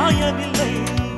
நியாயமில்லை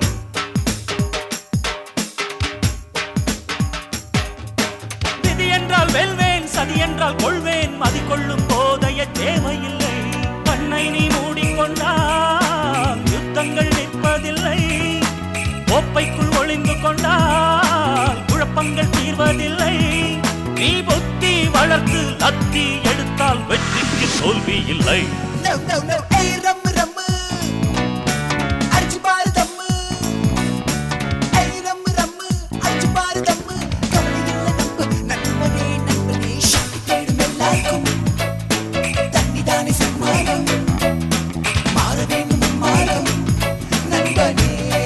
விதி என்றால் வெல்வேன் சதி என்றால் கொள்வேன் மதி கொள்ளும் போதைய தேவையில்லை கண்ணை நீ மூடிக்கொண்டால் யுத்தங்கள் நிற்பதில்லை கோப்பைக்குள் ஒளிந்து கொண்டால் குழப்பங்கள் தீர்வதில்லை நீ புத்தி வளர்த்து லத்தி எடுத்தால் வெற்றிக்கு தோல்வி இல்லை No, no, no, ஏய் ரம்மு ரம்மு அடிச்சு பாரு தம்மு ஏய் ரம்மு ரம்மு அடிச்சு பாரு தம்மு கவலை இல்ல நம்பு நண்பனே நண்பனே சக்தி தேடும் எல்லாருக்கும் தண்ணிதானே சன்மானம் மாற வேண்டும் மாறம் நண்பனே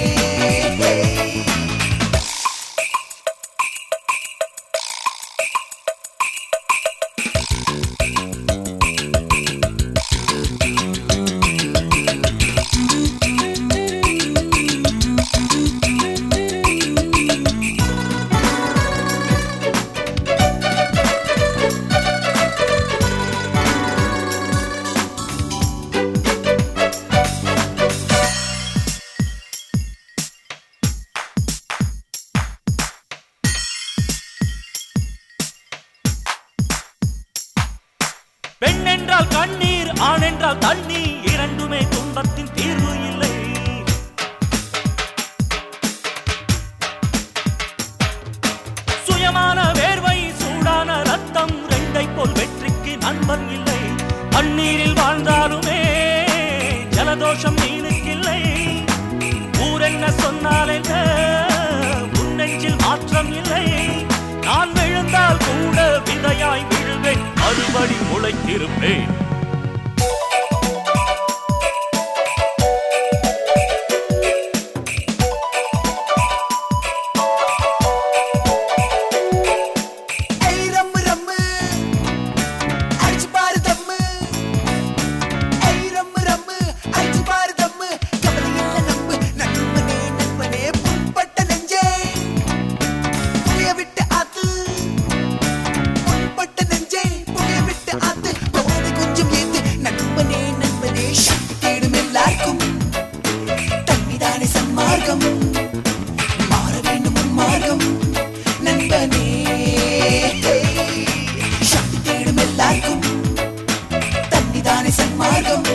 பெண் என்றால் கண்ணீர் ஆண் என்றால் தண்ணீர் இரண்டுமே துன்பத்தின் தீர்வு இல்லை சுயமான வேர்வை சூடான ரத்தம் ரெண்டை போல் வெற்றிக்கு நண்பன் இல்லை தண்ணீரில் வாழ்ந்தாலுமே ஜலதோஷம் மீனுக்கில்லை ஊரென்ன சொன்னால் என்ன உன் நெஞ்சில் மாற்றம் இல்லை நான் விழுந்தால் கூட விதையாய் விழுவேன் மறுபடி முளைத்திருப்பேன் ஏய் ரம்மு ரம்மு அடிச்சு பாரு தம்மு ஏய் ரம்மு ரம்மு அடிச்சு பாரு தம்மு கவலை இல்ல நம்பு நண்பனே நண்பனே புண்பட்ட நெஞ்சே புகைய விட்டு ஆத்து புண்பட்ட நெஞ்சே புகைய விட்டு ஆத்து போதை கொஞ்சம் ஏத்து நண்பனே நண்பனே சக்தி தேடும் எல்லாருக்கும் தண்ணிதானே சன்மார்க்கம் மாற வேண்டும் உன் மார்க்கம் நண்பனே சக்தி தேடும் எல்லாருக்கும் தண்ணிதானே சன்மார்க்கம்